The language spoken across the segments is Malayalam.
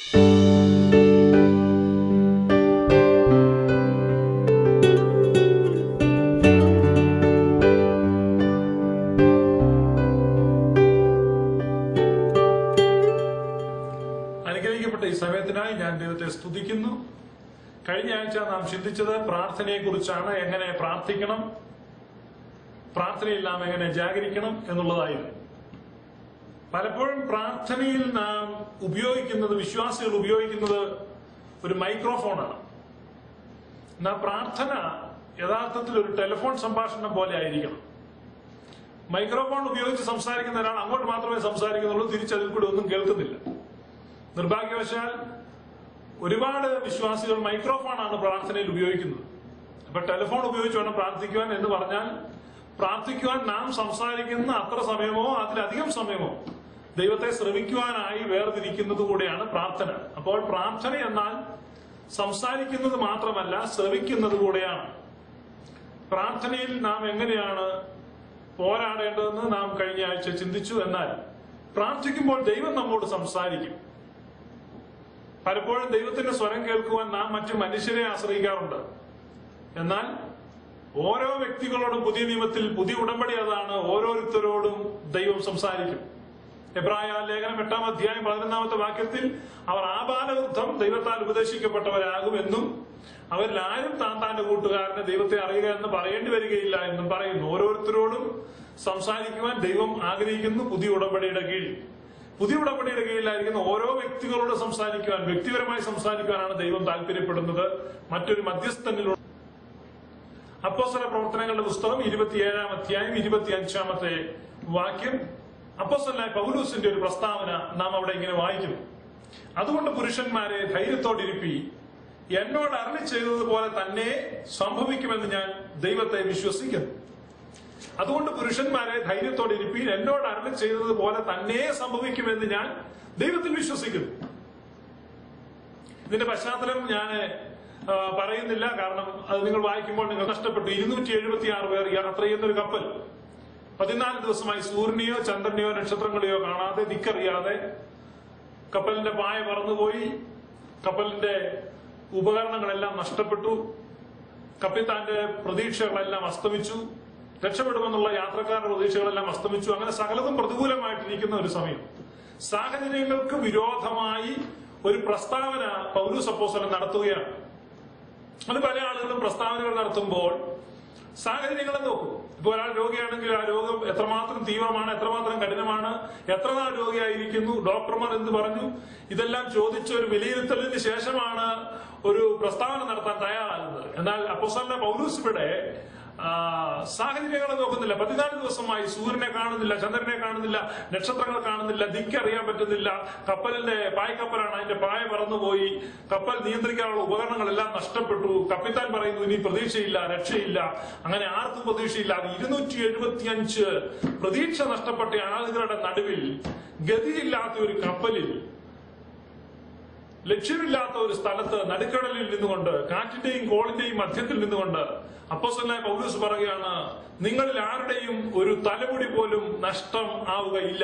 അനുഗ്രഹിക്കപ്പെട്ട ഈ സമയത്തിനായി ഞാൻ ദൈവത്തെ സ്തുതിക്കുന്നു കഴിഞ്ഞ ആഴ്ച നാം ചിന്തിച്ചത് പ്രാർത്ഥനയെ കുറിച്ചാണ് എങ്ങനെ പ്രാർത്ഥിക്കണം പ്രാർത്ഥനയിൽ നാം എങ്ങനെ ജാഗരിക്കണം എന്നുള്ളതായിരുന്നു പലപ്പോഴും പ്രാർത്ഥനയിൽ നാം ഉപയോഗിക്കുന്നത് വിശ്വാസികൾ ഉപയോഗിക്കുന്നത് ഒരു മൈക്രോഫോണാണ് എന്നാൽ പ്രാർത്ഥന യഥാർത്ഥത്തിൽ ഒരു ടെലിഫോൺ സംഭാഷണം പോലെ ആയിരിക്കണം മൈക്രോഫോൺ ഉപയോഗിച്ച് സംസാരിക്കുന്ന ഒരാൾ അങ്ങോട്ട് മാത്രമേ സംസാരിക്കുന്നുള്ളൂ തിരിച്ചതിൽ കൂടി ഒന്നും കേൾക്കുന്നില്ല നിർഭാഗ്യവശാൽ ഒരുപാട് വിശ്വാസികൾ മൈക്രോഫോണാണ് പ്രാർത്ഥനയിൽ ഉപയോഗിക്കുന്നത് അപ്പൊ ടെലിഫോൺ ഉപയോഗിച്ച് വേണം പ്രാർത്ഥിക്കുവാൻ എന്ന് പറഞ്ഞാൽ പ്രാർത്ഥിക്കുവാൻ നാം സംസാരിക്കുന്ന അത്ര സമയമോ അതിലധികം സമയമോ ദൈവത്തെ ശ്രമിക്കുവാനായി വേർതിരിക്കുന്നത് കൂടെയാണ് പ്രാർത്ഥന അപ്പോൾ പ്രാർത്ഥന എന്നാൽ സംസാരിക്കുന്നത് മാത്രമല്ല ശ്രമിക്കുന്നത് കൂടെയാണ് പ്രാർത്ഥനയിൽ നാം എങ്ങനെയാണ് പോരാടേണ്ടതെന്ന് നാം കഴിഞ്ഞ ആഴ്ച ചിന്തിച്ചു എന്നാൽ പ്രാർത്ഥിക്കുമ്പോൾ ദൈവം നമ്മോട് സംസാരിക്കും പലപ്പോഴും ദൈവത്തിന്റെ സ്വരം കേൾക്കുവാൻ നാം മറ്റു മനുഷ്യരെ ആശ്രയിക്കാറുണ്ട് എന്നാൽ ഓരോ വ്യക്തികളോടും പുതിയ നിയമത്തിൽ പുതിയ ഉടമ്പടി അതാണ് ഓരോരുത്തരോടും ദൈവം സംസാരിക്കും എബ്രായ ലേഖനം എട്ടാം അധ്യായം പതിനൊന്നാമത്തെ വാക്യത്തിൽ അവർ ആപാലവൃദ്ധം ദൈവത്താൽ ഉപദേശിക്കപ്പെട്ടവരാകുമെന്നും അവരിൽ ആരും താൻ താന്റെ കൂട്ടുകാരനെ ദൈവത്തെ അറിയുക എന്ന് പറയേണ്ടി വരികയില്ല എന്നും പറയുന്നു ഓരോരുത്തരോടും സംസാരിക്കുവാൻ ദൈവം ആഗ്രഹിക്കുന്നു പുതിയ ഉടമ്പടിയുടെ കീഴിൽ പുതിയ ഉടമ്പടിയുടെ കീഴിലായിരിക്കുന്ന ഓരോ വ്യക്തികളോട് സംസാരിക്കുവാൻ വ്യക്തിപരമായി സംസാരിക്കുവാനാണ് ദൈവം താല്പര്യപ്പെടുന്നത് മറ്റൊരു മധ്യസ്ഥനിലൂടെ അപ്പോസ്തല പ്രവർത്തനങ്ങളുടെ പുസ്തകം ഇരുപത്തിയേഴാം അധ്യായം ഇരുപത്തി അഞ്ചാമത്തെ വാക്യം അപ്പോസ്തലനായ പൗലൂസിന്റെ ഒരു പ്രസ്താവന നാം അവിടെ ഇങ്ങനെ വായിക്കുന്നു അതുകൊണ്ട് പുരുഷന്മാരെ ധൈര്യത്തോടിരിപ്പി എന്നോട് അരളി ചെയ്തതുപോലെ തന്നെ സംഭവിക്കുമെന്ന് ഞാൻ ദൈവത്തെ വിശ്വസിക്കുന്നു അതുകൊണ്ട് പുരുഷന്മാരെ ധൈര്യത്തോടെ ഇരിപ്പീൻ എന്നോട് അരളി ചെയ്തതുപോലെ തന്നെ സംഭവിക്കുമെന്ന് ഞാൻ ദൈവത്തിൽ വിശ്വസിക്കുന്നു ഇതിന്റെ പശ്ചാത്തലം ഞാൻ ആ, പറയുന്നില്ല കാരണം അത് നിങ്ങൾ വായിക്കുമ്പോൾ നിങ്ങൾ നഷ്ടപ്പെട്ടു ഇരുന്നൂറ്റി എഴുപത്തി ആറ് പേർ യാത്ര ചെയ്യുന്ന ഒരു കപ്പൽ പതിനാല് ദിവസമായി സൂര്യനെയോ ചന്ദ്രനെയോ നക്ഷത്രങ്ങളെയോ കാണാതെ ദിക്കറിയാതെ കപ്പലിന്റെ പായ പറന്നുപോയി കപ്പലിന്റെ ഉപകരണങ്ങളെല്ലാം നഷ്ടപ്പെട്ടു കപ്പിത്താന്റെ പ്രതീക്ഷകളെല്ലാം അസ്തമിച്ചു രക്ഷപ്പെടുമെന്നുള്ള യാത്രക്കാരുടെ പ്രതീക്ഷകളെല്ലാം അസ്തമിച്ചു അങ്ങനെ സകലതും പ്രതികൂലമായിട്ടിരിക്കുന്ന ഒരു സമയം സാഹചര്യങ്ങൾക്ക് വിരോധമായി ഒരു പ്രസ്താവന പൗരൂസ് അപ്പോസ്തലൻ നടത്തുകയാണ് അത് പല ആളുകളും പ്രസ്താവനകൾ നടത്തുമ്പോൾ സാഹചര്യങ്ങളെ നോക്കും ഇപ്പൊ ഒരാൾ രോഗിയാണെങ്കിൽ ആ രോഗം എത്രമാത്രം തീവ്രമാണ് എത്രമാത്രം കഠിനമാണ് എത്ര നാൾ രോഗിയായിരിക്കുന്നു ഡോക്ടർമാർ എന്ത് പറഞ്ഞു ഇതെല്ലാം ചോദിച്ച ഒരു വിലയിരുത്തലിന് ശേഷമാണ് ഒരു പ്രസ്താവന നടത്താൻ തയ്യാറാകുന്നത് എന്നാൽ അപ്പോസലിന്റെ പൗലൂസ് ഇവിടെ ആ, സാഹചര്യങ്ങളെ നോക്കുന്നില്ല പതിനാല് ദിവസമായി സൂര്യനെ കാണുന്നില്ല ചന്ദ്രനെ കാണുന്നില്ല നക്ഷത്രങ്ങൾ കാണുന്നില്ല ദിക്കറിയാൻ പറ്റുന്നില്ല കപ്പലിന്റെ പായ്ക്കപ്പലാണ് അതിന്റെ പായ പറന്നുപോയി കപ്പൽ നിയന്ത്രിക്കാനുള്ള ഉപകരണങ്ങളെല്ലാം നഷ്ടപ്പെട്ടു കപ്പിത്താൻ പറയുന്നു ഇനി പ്രതീക്ഷയില്ല രക്ഷയില്ല അങ്ങനെ ആർക്കും പ്രതീക്ഷയില്ല അത് ഇരുന്നൂറ്റി എഴുപത്തി അഞ്ച് പ്രതീക്ഷ നഷ്ടപ്പെട്ട ആളുകളുടെ നടുവിൽ ഗതിയില്ലാത്ത ഒരു കപ്പലിൽ ലക്ഷ്യമില്ലാത്ത ഒരു സ്ഥലത്ത് നടുക്കടലിൽ നിന്നുകൊണ്ട് കാറ്റിന്റെയും കോളിന്റെയും മധ്യത്തിൽ നിന്നുകൊണ്ട് അപ്പോസലായ പൗലൂസ് പറയുകയാണ് നിങ്ങളിൽ ആരുടെയും ഒരു തലമുടി പോലും നഷ്ടം ആവുകയില്ല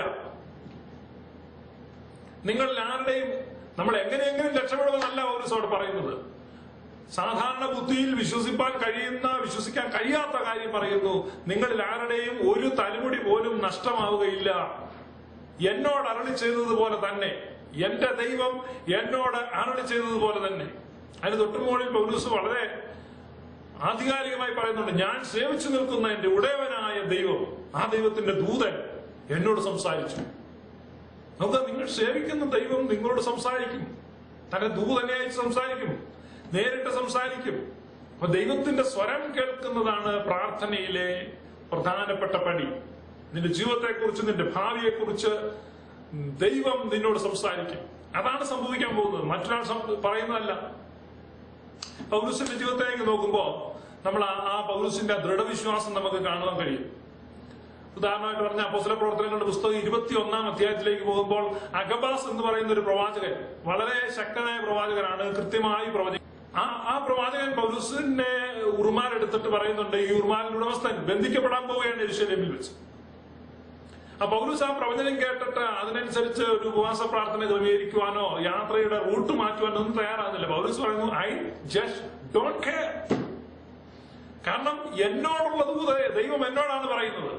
നിങ്ങളിൽ ആരുടെയും നമ്മൾ എങ്ങനെയെങ്കിലും രക്ഷപ്പെടുമെന്നല്ല പൗലൂസോട് പറയുന്നത് സാധാരണ ബുദ്ധിയിൽ വിശ്വസിപ്പാൻ കഴിയുന്ന വിശ്വസിക്കാൻ കഴിയാത്ത കാര്യം പറയുന്നു നിങ്ങളിൽ ആരുടെയും ഒരു തലമുടി പോലും നഷ്ടമാവുകയില്ല എന്നോട് അരളി ചെയ്തതുപോലെ തന്നെ എന്റെ ദൈവം എന്നോട് അരളി ചെയ്തതുപോലെ തന്നെ അതിന് തൊട്ടുമുകളിൽ പൗലൂസ് വളരെ ആധികാരികമായി പറയുന്നുണ്ട് ഞാൻ സേവിച്ചു നിൽക്കുന്ന എന്റെ ഉടയവനായ ദൈവം ആ ദൈവത്തിന്റെ ദൂതൻ എന്നോട് സംസാരിച്ചു നമുക്ക് നിങ്ങൾ സേവിക്കുന്ന ദൈവം നിങ്ങളോട് സംസാരിക്കും തന്റെ ദൂതനെ അയച്ച് സംസാരിക്കും നേരിട്ട് സംസാരിക്കും അപ്പൊ ദൈവത്തിന്റെ സ്വരം കേൾക്കുന്നതാണ് പ്രാർത്ഥനയിലെ പ്രധാനപ്പെട്ട പടി നിന്റെ ജീവിതത്തെക്കുറിച്ച് നിന്റെ ഭാവിയെക്കുറിച്ച് ദൈവം നിന്നോട് സംസാരിക്കും അതാണ് സംഭവിക്കാൻ പോകുന്നത് മറ്റൊരാൾ സം- പറയുന്നതല്ല പൗലുസിന്റെ ജീവിതത്തിലേക്ക് നോക്കുമ്പോൾ നമ്മൾ ആ- ആ പൗലുസിന്റെ ദൃഢവിശ്വാസം നമുക്ക് കാണാൻ കഴിയും ഉദാഹരണമായിട്ട് പറഞ്ഞ അപ്പോസ്തല പ്രവർത്തനങ്ങളുടെ പുസ്തകം ഇരുപത്തി ഒന്നാം അധ്യായത്തിലേക്ക് പോകുമ്പോൾ അഗബാസ് എന്ന് പറയുന്ന ഒരു പ്രവാചകൻ വളരെ ശക്തനായ പ്രവാചകനാണ് കൃത്യമായി പ്രവചി ആ ആ പ്രവാചകൻ പൗലൂസിന്റെ ഉറുമാൽ എടുത്തിട്ട് പറയുന്നുണ്ട് ഈ ഉറുമാലിന്റെ ഉടമസ്ഥൻ ബന്ധിക്കപ്പെടാൻ പോവുകയാണ് എരുശലേമിൽ വെച്ച് ആ പൗലൂസ് ആ പ്രവചനം കേട്ടിട്ട് അതിനനുസരിച്ച് ഒരു ഉപവാസ പ്രാർത്ഥന ക്രമീകരിക്കുവാനോ യാത്രയുടെ റൂട്ട് മാറ്റുവാനോ ഒന്നും തയ്യാറാകുന്നില്ല പൗലൂസ് പറയുന്നു ഐ ജസ്റ്റ് ഡോണ്ട് കെയർ കാരണം എന്നോടുള്ളത് മുതൽ ദൈവം എന്നോടാണ് പറയുന്നത്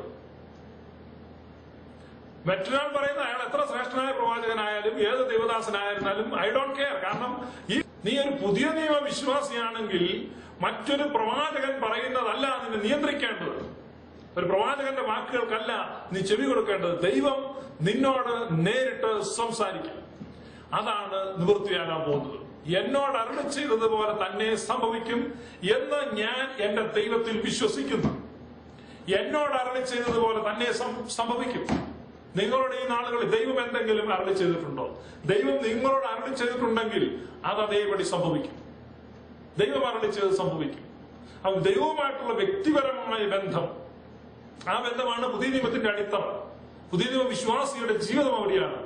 മറ്റൊരാൾ പറയുന്ന അയാൾ എത്ര ശ്രേഷ്ഠനായ പ്രവാചകനായാലും ഏത് ദൈവദാസനായിരുന്നാലും ഐ ഡോണ്ട് കെയർ കാരണം ഈ നീ ഒരു പുതിയ നിയമ വിശ്വാസിയാണെങ്കിൽ മറ്റൊരു പ്രവാചകൻ പറയുന്നതല്ല നിന്നെ നിയന്ത്രിക്കേണ്ടത് ഒരു പ്രവാചകന്റെ വാക്കുകൾക്കല്ല നീ ചെവി കൊടുക്കേണ്ടത് ദൈവം നിന്നോട് നേരിട്ട് സംസാരിക്കും അതാണ് നിവൃത്തിയാകാൻ പോകുന്നത് എന്നോട് അരുളി ചെയ്തതുപോലെ തന്നെ സംഭവിക്കും എന്ന് ഞാൻ എന്റെ ദൈവത്തിൽ വിശ്വസിക്കുന്നു എന്നോട് അരളി ചെയ്തതുപോലെ തന്നെ സം- സംഭവിക്കും നിങ്ങളുടെ ഈ നാളുകളിൽ ദൈവം എന്തെങ്കിലും അരളി ചെയ്തിട്ടുണ്ടോ ദൈവം നിങ്ങളോട് അരളി ചെയ്തിട്ടുണ്ടെങ്കിൽ അത് അതേപടി സംഭവിക്കും ദൈവം അരളി ചെയ്ത് സംഭവിക്കും അപ്പോൾ ദൈവവുമായിട്ടുള്ള വ്യക്തിപരമായ ബന്ധം ആ ബന്ധമാണ് പുതിയ നിയമത്തിന്റെ അടിത്തറ പുതിയ നിയമ വിശ്വാസിയുടെ ജീവിതം അവിടെയാണ്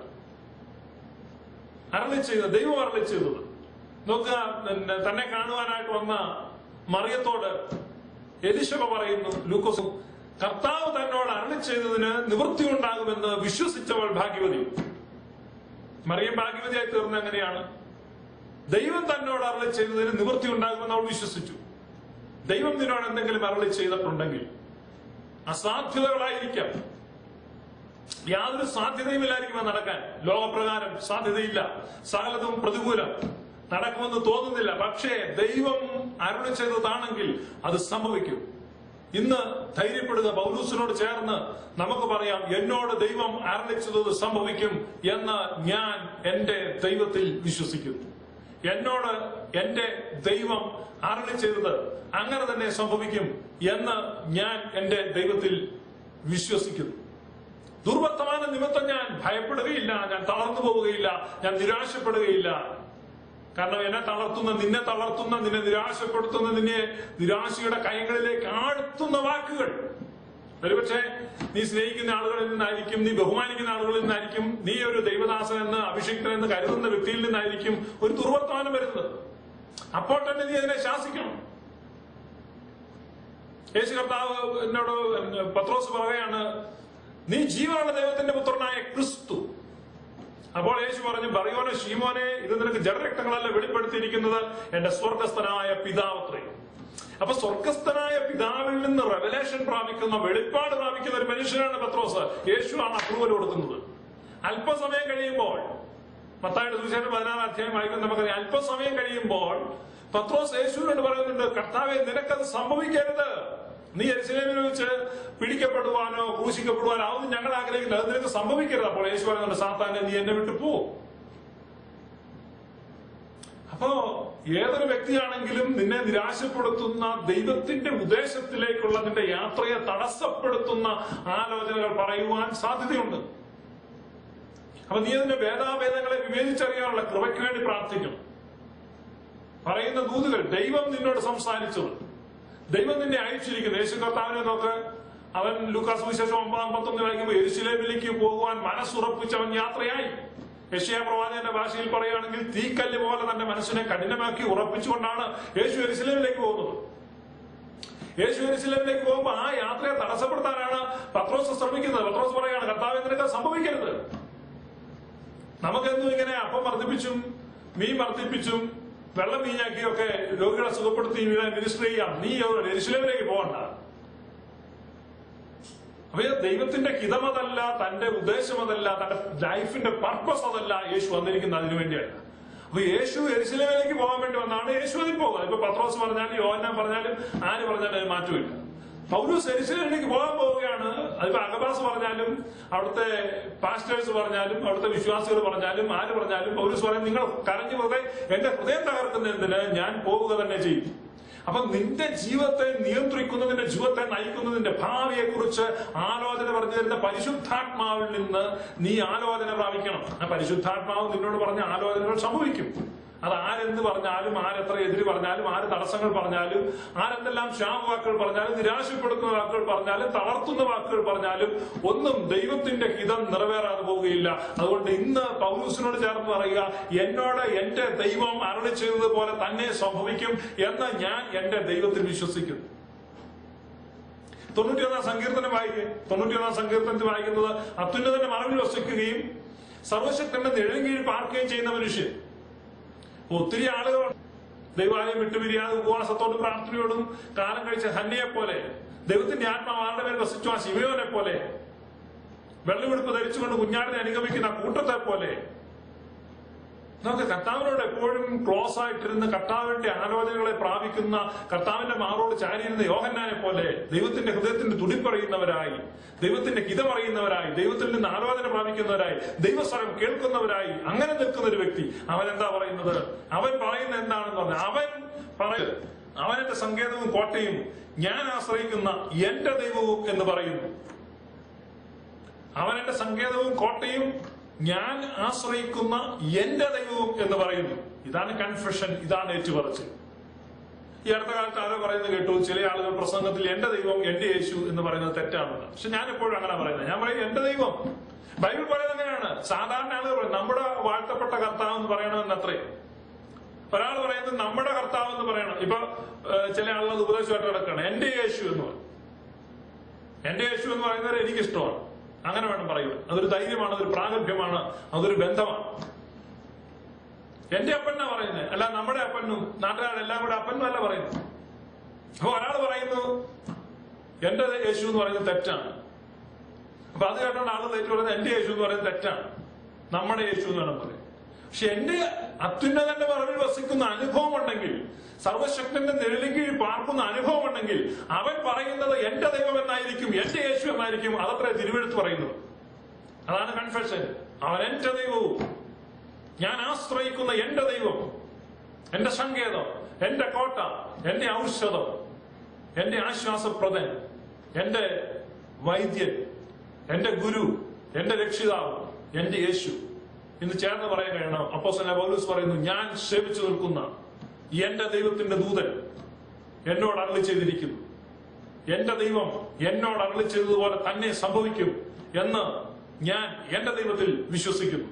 അരളി ചെയ്തത് ദൈവം അരളി ചെയ്തത് നോക്കുക പിന്നെ തന്നെ കാണുവാനായിട്ട് വന്ന മറിയത്തോട് എലിശബ പറയുന്നു ലൂക്കോസ് കർത്താവ് തന്നോട് അരളി ചെയ്തതിന് നിവൃത്തി ഉണ്ടാകുമെന്ന് വിശ്വസിച്ചവൾ ഭാഗ്യവതി മറിയം ഭാഗ്യവതിയായി തീർന്ന എങ്ങനെയാണ് ദൈവം തന്നോട് അരളി ചെയ്തതിന് നിവൃത്തി ഉണ്ടാകുമെന്ന് അവൾ വിശ്വസിച്ചു ദൈവം നിന്നോട് എന്തെങ്കിലും അരളി ചെയ്തിട്ടുണ്ടെങ്കിൽ അസാധ്യതകളായിരിക്കാം യാതൊരു സാധ്യതയുമില്ലായിരിക്കും അത് നടക്കാൻ ലോകപ്രകാരം സാധ്യതയില്ല സകലതും പ്രതികൂലം നടക്കുമെന്ന് തോന്നുന്നില്ല പക്ഷേ ദൈവം അരുളി ചെയ്തതാണെങ്കിൽ അത് സംഭവിക്കും ഇന്ന് ധൈര്യപ്പെടുക പൗലൂസിനോട് ചേർന്ന് നമുക്ക് പറയാം എന്നോട് ദൈവം അരളിച്ചത് സംഭവിക്കും എന്ന് ഞാൻ എന്റെ ദൈവത്തിൽ വിശ്വസിക്കുന്നു എന്നോട് എന്റെ ദൈവം അരളി ചെയ്തത് അങ്ങനെ തന്നെ സംഭവിക്കും എന്ന് ഞാൻ എന്റെ ദൈവത്തിൽ വിശ്വസിക്കുന്നു ദുർവർത്തമാന നിമിത്തം ഞാൻ ഭയപ്പെടുകയില്ല ഞാൻ തളർന്നു പോവുകയില്ല ഞാൻ നിരാശപ്പെടുകയില്ല കാരണം എന്നെ തളർത്തുന്ന നിന്നെ തളർത്തുന്ന നിന്നെ നിരാശപ്പെടുത്തുന്ന നിന്നെ നിരാശയുടെ കൈകളിലേക്ക് ആഴ്ത്തുന്ന വാക്കുകൾ ഒരുപക്ഷെ നീ സ്നേഹിക്കുന്ന ആളുകളിൽ നിന്നായിരിക്കും നീ ബഹുമാനിക്കുന്ന ആളുകളിൽ നിന്നായിരിക്കും നീ ഒരു ദൈവദാസൻ എന്ന് അഭിഷിക്തൻ എന്ന് കരുതുന്ന വ്യക്തിയിൽ നിന്നായിരിക്കും ഒരു ദുർവർത്തമാനം വരുന്നത് അപ്പോൾ തന്നെ നീ അതിനെ ശാസിക്കണം യേശു കർത്താവ് എന്നോട് പത്രോസ് പറയുകയാണ് നീ ജീവനുള്ള ദൈവത്തിന്റെ പുത്രനായ ക്രിസ്തു അപ്പോൾ യേശു പറഞ്ഞു പറയോനെ ഷീമോനെ ഇത് നിനക്ക് ജഡരക്തങ്ങളല്ല വെളിപ്പെടുത്തിയിരിക്കുന്നത് എന്റെ സ്വർഗസ്ഥനായ പിതാവത്രേ അപ്പൊ സ്വർഗസ്ഥനായ പിതാവിൽ നിന്ന് റെവലേഷൻ പ്രാപിക്കുന്ന വെളിപ്പാട് പ്രാപിക്കുന്ന ഒരു മനുഷ്യനാണ് പത്രോസ് യേശുവാണ് അപ്രൂവൽ കൊടുക്കുന്നത് അല്പസമയം കഴിയുമ്പോൾ പത്തായിട്ട് സുവിശേഷം പതിനാറ് അധ്യായം വായിക്കുന്ന നമുക്കറിയാം അല്പസമയം കഴിയുമ്പോൾ പത്രോസ് യേശുവിനോട് പറയുന്നുണ്ട് കർത്താവെ നിനക്കത് സംഭവിക്കരുത് നീ എരിശിലേമിൽ വെച്ച് പിടിക്കപ്പെടുവാനോ ക്രൂശിക്കപ്പെടുവാനോ അതൊന്നും ഞങ്ങൾ ആഗ്രഹിക്കില്ല അത് നിനക്ക് സംഭവിക്കരുത് അപ്പോൾ യേശു പറയുന്നുണ്ട് സാത്താനെ നീ എന്നെ വിട്ടു പോ അപ്പോ ഏതൊരു വ്യക്തിയാണെങ്കിലും നിന്നെ നിരാശപ്പെടുത്തുന്ന ദൈവത്തിന്റെ ഉദ്ദേശത്തിലേക്കുള്ള നിന്റെ യാത്രയെ തടസ്സപ്പെടുത്തുന്ന ആലോചനകൾ പറയുവാൻ സാധ്യതയുണ്ട് അപ്പൊ നീ അതിന്റെ ഭേദാഭേദങ്ങളെ വിവേചിച്ചറിയാനുള്ള കൃപയ്ക്ക് വേണ്ടി പ്രാർത്ഥിക്കണം പറയുന്ന ദൂതുകൾ ദൈവം നിന്നോട് സംസാരിച്ചത് ദൈവം നിന്നെ അയച്ചിരിക്കുന്നു യേശു കർത്താവിനെ നോക്ക് അവൻ ലൂക്കാസ് വിശേഷം ഒമ്പതാം പത്തൊന്ന് വായിക്കുമ്പോൾ എരുശിലേമിലേക്ക് പോകുവാൻ മനസ്സുറപ്പിച്ച് അവൻ യാത്രയായി യശയാ പ്രവാചകന്റെ ഭാഷയിൽ പറയുകയാണെങ്കിൽ തീക്കല്ല് പോലെ തന്റെ മനസ്സിനെ കഠിനമാക്കി ഉറപ്പിച്ചുകൊണ്ടാണ് യേശു എരുസലേമിലേക്ക് പോകുന്നത് യേശു എരുസലേമിലേക്ക് പോകുമ്പോൾ ആ യാത്രയെ തടസ്സപ്പെടുത്താനാണ് പത്രോസ് ശ്രമിക്കുന്നത് പത്രോസ് പറയാണ് കർത്താവ് നിനക്ക് സംഭവിക്കരുത് നമുക്കെന്നും ഇങ്ങനെ അപ്പം വർദ്ധിപ്പിച്ചും മീൻ വർദ്ധിപ്പിച്ചും വെള്ളം വീഞ്ഞാക്കിയൊക്കെ രോഗികളെ സുഖപ്പെടുത്തി മിനിസ്റ്റർ ചെയ്യാം നീ എരുസലേമിലേക്ക് പോകണ്ട അപ്പൊ ഇത് ദൈവത്തിന്റെ ഹിതമതല്ല തന്റെ ഉദ്ദേശമതല്ല തന്റെ ലൈഫിന്റെ പർപ്പസ് അതല്ല യേശു വന്നിരിക്കുന്നത് അതിനു വേണ്ടിയല്ല അപ്പൊ യേശു എരിശിലയിലേക്ക് പോകാൻ വേണ്ടി വന്നാണ് യേശു അതിൽ പോകുക ഇപ്പൊ പത്രോസ് പറഞ്ഞാലും യോഹന്നാൻ പറഞ്ഞാലും ആര് പറഞ്ഞാലും അതിന് മാറ്റമില്ല പൗരൂസ് എരിശിലയിലേക്ക് പോകാൻ പോവുകയാണ് അതിപ്പോ അഗബാസ് പറഞ്ഞാലും അവിടുത്തെ പാസ്റ്റേഴ്സ് പറഞ്ഞാലും അവിടുത്തെ വിശ്വാസികൾ പറഞ്ഞാലും ആര് പറഞ്ഞാലും പൗരൂസ് പറയും നിങ്ങൾ കരഞ്ഞു വെറുതെ എന്റെ ഹൃദയം തകർക്കുന്ന എന്തിന് ഞാൻ പോവുക തന്നെ ചെയ്യും അപ്പൊ നിന്റെ ജീവിതത്തെ നിയന്ത്രിക്കുന്നതിന്റെ ജീവിതത്തെ നയിക്കുന്നതിന്റെ ഭാവിയെ കുറിച്ച് ആലോചന പറഞ്ഞു തരുന്ന പരിശുദ്ധാത്മാവിൽ നിന്ന് നീ ആലോചന പ്രാപിക്കണം ആ പരിശുദ്ധാത്മാവ് നിന്നോട് പറഞ്ഞ ആലോചനകൾ സംഭവിക്കും അത് ആരെന്ത് പറഞ്ഞാലും ആരെത്ര എതിര് പറഞ്ഞാലും ആര് തടസ്സങ്ങൾ പറഞ്ഞാലും ആരെന്തെല്ലാം ശാപവാക്കുകൾ പറഞ്ഞാലും നിരാശപ്പെടുത്തുന്ന വാക്കുകൾ പറഞ്ഞാലും തളർത്തുന്ന വാക്കുകൾ പറഞ്ഞാലും ഒന്നും ദൈവത്തിന്റെ ഹിതം നിറവേറാതെ പോവുകയില്ല അതുകൊണ്ട് ഇന്ന് പൗലൂസിനോട് ചേർന്ന് പറയുക എന്നോട് എന്റെ ദൈവം അരളി ചെയ്തതുപോലെ തന്നെ സംഭവിക്കും എന്ന് ഞാൻ എന്റെ ദൈവത്തിൽ വിശ്വസിക്കുന്നു തൊണ്ണൂറ്റിയൊന്നാം സങ്കീർത്തനം വായിക്കുക തൊണ്ണൂറ്റിയൊന്നാം സങ്കീർത്തനത്തിൽ വായിക്കുന്നത് അത്യുന്നതന്റെ മറവിൽ വസിക്കുകയും സർവശക്തന്റെ നിഴലിൽ പാർക്കുകയും ചെയ്യുന്ന മനുഷ്യൻ ഒത്തിരി ആളുകൾ ദൈവാലയം വിട്ടുപിരിയാതെ ഉപവാസത്തോടും പ്രാർത്ഥനയോടും കാലം കഴിച്ച ഹന്നയെ പോലെ ദൈവത്തിന്റെ ആത്മാവ് ആരുടെ മേൽ വസിച്ചു ആ ശിവയോനെ പോലെ വെള്ളമെടുപ്പ് ധരിച്ചുകൊണ്ട് കുഞ്ഞാടിനെ അനുഗമിക്കുന്ന കൂട്ടത്തെ പോലെ നമുക്ക് കർത്താവിനോട് എപ്പോഴും ക്ലോസ് ആയിട്ടിരുന്ന് കർത്താവിന്റെ ആലോചനകളെ പ്രാപിക്കുന്ന കർത്താവിന്റെ മാറോട് ചാരിയിരുന്ന യോഹന്നാനെ പോലെ ദൈവത്തിന്റെ ഹൃദയത്തിന്റെ തുടിപ്പറിയുന്നവരായി ദൈവത്തിന്റെ ഹിതമറിയുന്നവരായി ദൈവത്തിൽ നിന്ന് ആലോചന പ്രാപിക്കുന്നവരായി ദൈവസ്വരം കേൾക്കുന്നവരായി അങ്ങനെ നിൽക്കുന്ന ഒരു വ്യക്തി അവൻ എന്താ പറയുന്നത് അവൻ പറയുന്ന എന്താണെന്ന് പറഞ്ഞാൽ അവൻ പറയും അവനെന്റെ സങ്കേതവും കോട്ടയും ഞാൻ ആശ്രയിക്കുന്ന എന്റെ ദൈവവും എന്ന് പറയുന്നു അവൻ എന്റെ സങ്കേതവും കോട്ടയും ഞാൻ ആശ്രയിക്കുന്ന എന്റെ ദൈവവും എന്ന് പറയുന്നു ഇതാണ് കൺഫെഷൻ ഇതാണ് ഏറ്റുപറച്ചിൽ ഈ അടുത്ത കാലത്ത് ആരോ പറയുന്നത് കേട്ടു ചില ആളുകൾ പ്രസംഗത്തിൽ എന്റെ ദൈവം എന്റെ യേശു എന്ന് പറയുന്നത് തെറ്റാണെന്ന് പക്ഷെ ഞാൻ എപ്പോഴും അങ്ങനെ പറയുന്നത് ഞാൻ പറയും എന്റെ ദൈവം ബൈബിൾ പറയുന്നത് അങ്ങനെയാണ് സാധാരണ ആളുകൾ പറയും നമ്മുടെ വാഴ്ത്തപ്പെട്ട കർത്താവ് എന്ന് പറയണമെന്ന് അത്രേ ഒരാൾ പറയുന്നത് നമ്മുടെ കർത്താവ് എന്ന് പറയണം ഇപ്പൊ ഏഹ്, ചില ആളുകൾ അത് ഉപദേശമായിട്ട് കിടക്കുകയാണ് എന്റെ യേശു എന്ന് പറയും എന്റെ യേശു എന്ന് പറയുന്നത് എനിക്കിഷ്ടമാണ് അങ്ങനെ വേണം പറയുവാൻ അതൊരു ധൈര്യമാണ് അതൊരു പ്രാഗൽഭ്യമാണ് അതൊരു ബന്ധമാണ് എന്റെ അപ്പൻ എന്നാ പറയുന്നത് അല്ല നമ്മുടെ അപ്പനും നാട്ടുകാരെല്ലാം കൂടെ അപ്പനും അല്ല പറയുന്നു അപ്പൊ ഒരാൾ പറയുന്നു എന്റെ യേശു എന്ന് പറയുന്നത് തെറ്റാണ് അപ്പൊ അത് കേട്ടോണ്ട് ആളുകൾ ഏറ്റു പറയുന്നത് എന്റെ യേശു എന്ന് പറയുന്നത് തെറ്റാണ് നമ്മുടെ യേശു എന്ന് വേണം പറയും പക്ഷെ എന്റെ അത്യുന്നതന്റെ പറവിൽ വസിക്കുന്ന അനുഭവം ഉണ്ടെങ്കിൽ സർവശക്തന്റെ നിഴലിൽ കീഴിൽ പാർക്കുന്ന അനുഭവം ഉണ്ടെങ്കിൽ അവൻ പറയുന്നത് എന്റെ ദൈവം എന്നായിരിക്കും എന്റെ യേശു എന്നായിരിക്കും അതത്ര തിരുവെടുത്ത് പറയുന്നത് അതാണ് കൺഫെഷൻ അവൻ എന്റെ ദൈവവും ഞാൻ ആശ്രയിക്കുന്ന എന്റെ ദൈവം എന്റെ സങ്കേതം എന്റെ കോട്ട എന്റെ ഔഷധം എന്റെ ആശ്വാസപ്രദൻ എന്റെ വൈദ്യൻ എന്റെ ഗുരു എന്റെ രക്ഷിതാവ് എന്റെ യേശു ഇന്ന് ചേർന്ന് പറയാൻ കഴിയണം അപ്പോ പൗലൂസ് പറയുന്നു ഞാൻ സേവിച്ചു നിൽക്കുന്ന എന്റെ ദൈവത്തിന്റെ ദൂതൻ എന്നോട് അരളി ചെയ്തിരിക്കുന്നു എന്റെ ദൈവം എന്നോട് അരളി ചെയ്തതുപോലെ തന്നെ സംഭവിക്കും എന്ന് ഞാൻ എന്റെ ദൈവത്തിൽ വിശ്വസിക്കുന്നു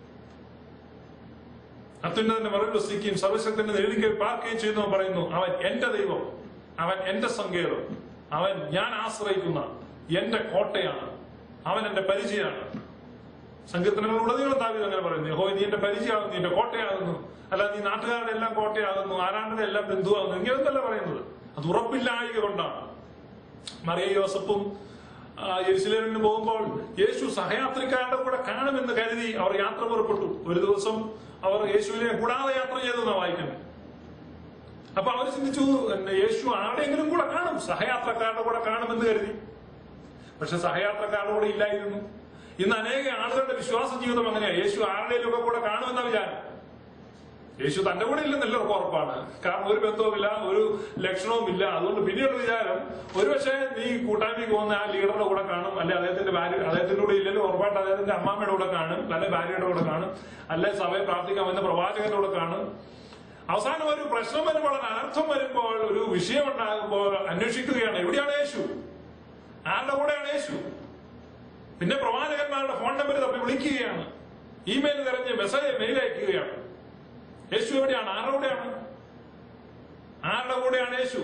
അത്യുന്നതന്റെ മറവിൽ വസിക്കുകയും സർവശക്തന്റെ നേടിക്കുകയും പാർക്കുകയും ചെയ്യുന്നവൻ പറയുന്നു അവൻ എന്റെ ദൈവം അവൻ എന്റെ സങ്കേതം അവൻ ഞാൻ ആശ്രയിക്കുന്ന എന്റെ കോട്ടയാണ് അവൻ എന്റെ പരിചയമാണ് സങ്കീർത്തനങ്ങളുടനീളം ദാവീദ് അങ്ങനെ പറയുന്നു യഹോവ നീ എന്റെ പരിചയമാകുന്നു നീ എന്റെ കോട്ടയാകുന്നു അല്ല നീ നാട്ടുകാരുടെ എല്ലാം കോട്ടയാകുന്നു ആരാണ്ടന്റെ എല്ലാം ബന്ധുവാകുന്നു ഇങ്ങനെയൊന്നല്ല പറയുന്നത് അത് ഉറപ്പില്ലായിക കൊണ്ടാണ് മറിയ യോസഫും ആ, യെരുശലേമിന് പോകുമ്പോൾ യേശു സഹയാത്രിക്കാരുടെ കൂടെ കാണുമെന്ന് കരുതി അവർ യാത്ര പുറപ്പെട്ടു ഒരു ദിവസം അവർ യേശുവിനെ കൂടാതെ യാത്ര ചെയ്തു എന്നാ വായിക്കുന്നത് അപ്പൊ അവർ ചിന്തിച്ചു "എന്നെ യേശു ആരുടെയെങ്കിലും കൂടെ കാണും സഹയാത്രക്കാരുടെ കൂടെ കാണുമെന്ന് കരുതി പക്ഷെ സഹയാത്രക്കാരുടെ കൂടെ ഇല്ലായിരുന്നു ഇന്ന് അനേക ആളുകളുടെ വിശ്വാസ ജീവിതം അങ്ങനെയാ യേശു ആരുടെയും ഒക്കെ കൂടെ കാണുമെന്ന വിചാരം യേശു തന്റെ കൂടെ ഇല്ലെന്ന് എല്ലാവർക്കും ഉറപ്പാണ് കാരണം ഒരു ബന്ധവുമില്ല ഒരു ലക്ഷണവും ഇല്ല അതുകൊണ്ട് പിന്നീട് വിചാരം ഒരുപക്ഷെ നീ കൂട്ടായ്മയ്ക്ക് പോകുന്ന ആ ലീഡറുടെ കൂടെ കാണും അല്ലെ അദ്ദേഹത്തിന്റെ ഭാര്യ അദ്ദേഹത്തിന്റെ കൂടെ ഇല്ലെങ്കിലും ഉറപ്പായിട്ട് അദ്ദേഹത്തിന്റെ അമ്മാമ്മയുടെ കൂടെ കാണും അല്ലെ ഭാര്യയുടെ കൂടെ കാണും അല്ലെ സഭയെ പ്രാർത്ഥിക്കാൻ വന്ന പ്രവാചകന്റെ കൂടെ കാണും അവസാനം ഒരു പ്രശ്നം വരുമ്പോൾ ഒരു അനർത്ഥം വരുമ്പോൾ ഒരു വിഷയം ഉണ്ടാകുമ്പോൾ അന്വേഷിക്കുകയാണ് എവിടെയാണ് യേശു ആരുടെ കൂടെയാണ് യേശു പിന്നെ പ്രവാചകന്മാരുടെ ഫോൺ നമ്പർ തപ്പി വിളിക്കുകയാണ് ഇമെയിൽ തിരഞ്ഞ് മെസ്സേജ് മെയിൽ അയക്കുകയാണ് യേശു എവിടെയാണ് ആരുടെ കൂടെയാണ് ആരുടെ കൂടെയാണ് യേശു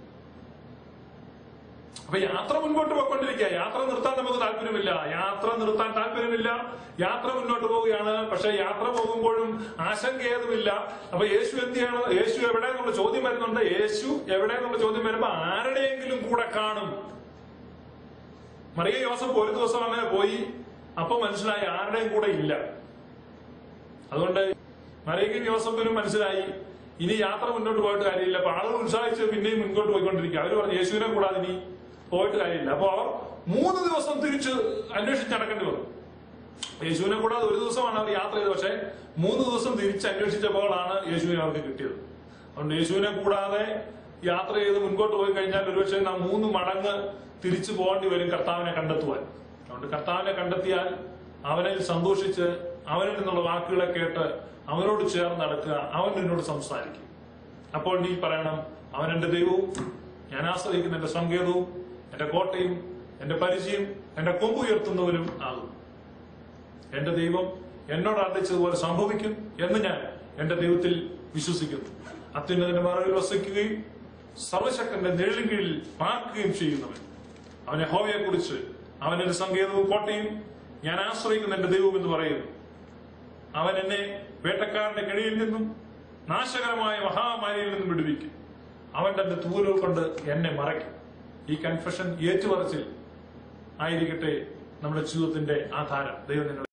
അപ്പൊ യാത്ര മുൻപോട്ട് പോയിക്കൊണ്ടിരിക്കുക യാത്ര നിർത്താൻ നമുക്ക് താല്പര്യമില്ല യാത്ര നിർത്താൻ താല്പര്യമില്ല യാത്ര മുന്നോട്ട് പോവുകയാണ് പക്ഷെ യാത്ര പോകുമ്പോഴും ആശങ്ക ഏതുമില്ല അപ്പൊ യേശു എന്ത് ചെയ്യണം യേശു എവിടെ എന്നുള്ള ചോദ്യം വരുന്നുണ്ട് യേശു എവിടെ എന്നുള്ള ചോദ്യം വരുമ്പോ ആരുടെയെങ്കിലും കൂടെ കാണും മറിയ യോസഫ് ഒരു ദിവസം അങ്ങനെ പോയി അപ്പൊ മനസ്സിലായി ആരുടെയും കൂടെ ഇല്ല അതുകൊണ്ട് മറിയക്കും യോസഫിനും മനസ്സിലായി ഇനി യാത്ര മുന്നോട്ട് പോയിട്ട് കാര്യമില്ല അപ്പൊ ആളുകൾ ഉത്സാഹിച്ച് പിന്നെയും മുൻപോട്ട് പോയിക്കൊണ്ടിരിക്കുക അവർ പറഞ്ഞു യേശുവിനെ കൂടാതെ ഇനി പോയിട്ട് കാര്യമില്ല അപ്പൊ അവർ മൂന്ന് ദിവസം തിരിച്ച് അന്വേഷിച്ച് നടക്കേണ്ടി വന്നു യേശുവിനെ കൂടാതെ ഒരു ദിവസമാണ് അവർ യാത്ര ചെയ്തത് പക്ഷെ മൂന്ന് ദിവസം തിരിച്ച് അന്വേഷിച്ചപ്പോഴാണ് യേശുവിനെ അവർക്ക് കിട്ടിയത് അതുകൊണ്ട് യേശുവിനെ കൂടാതെ യാത്ര ചെയ്ത് മുൻപോട്ട് പോയി കഴിഞ്ഞാൽ ഒരുപക്ഷെ നാം മൂന്ന് മടങ്ങ് തിരിച്ചു പോകേണ്ടി വരും കർത്താവിനെ കണ്ടെത്തുവാൻ അതുകൊണ്ട് കർത്താവിനെ കണ്ടെത്തിയാൽ അവനിൽ സന്തോഷിച്ച് അവനിൽ നിന്നുള്ള വാക്കുകളെ കേട്ട് അവനോട് ചേർന്ന് നടക്കുക അവൻ നിന്നോട് സംസാരിക്കും അപ്പോൾ നീ പറയണം അവൻ എന്റെ ദൈവവും ഞാൻ ആശ്രയിക്കുന്ന എന്റെ സങ്കേതവും എന്റെ കോട്ടയും എന്റെ പരിചയം എന്റെ കൊമ്പ് ഉയർത്തുന്നവരും ആകും എന്റെ ദൈവം എന്നോട് അറിയിച്ചതുപോലെ സംഭവിക്കും എന്ന് ഞാൻ എന്റെ ദൈവത്തിൽ വിശ്വസിക്കുന്നു അത്യുന്നതിന്റെ മറവിൽ വസിക്കുകയും സർവശക്തന്റെ നിഴലിൻ കീഴിൽ പാർക്കുകയും ചെയ്യുന്നവൻ അവനെ ഹോവയെ കുറിച്ച് അവനൊരു സങ്കേതവും കോട്ടയും ഞാൻ ആശ്രയിക്കുന്ന എന്റെ ദൈവം എന്ന് പറയുന്നു അവൻ എന്നെ വേട്ടക്കാരന്റെ കെണിയിൽ നിന്നും നാശകരമായ മഹാമാരിയിൽ നിന്നും വിടുവിക്കും അവൻ തന്റെ തൂലുകൾ കൊണ്ട് എന്നെ മറയ്ക്കും ഈ കൺഫെഷൻ ഏറ്റുപറച്ചിൽ ആയിരിക്കട്ടെ നമ്മുടെ ജീവിതത്തിന്റെ ആധാരം ദൈവം നിങ്ങൾ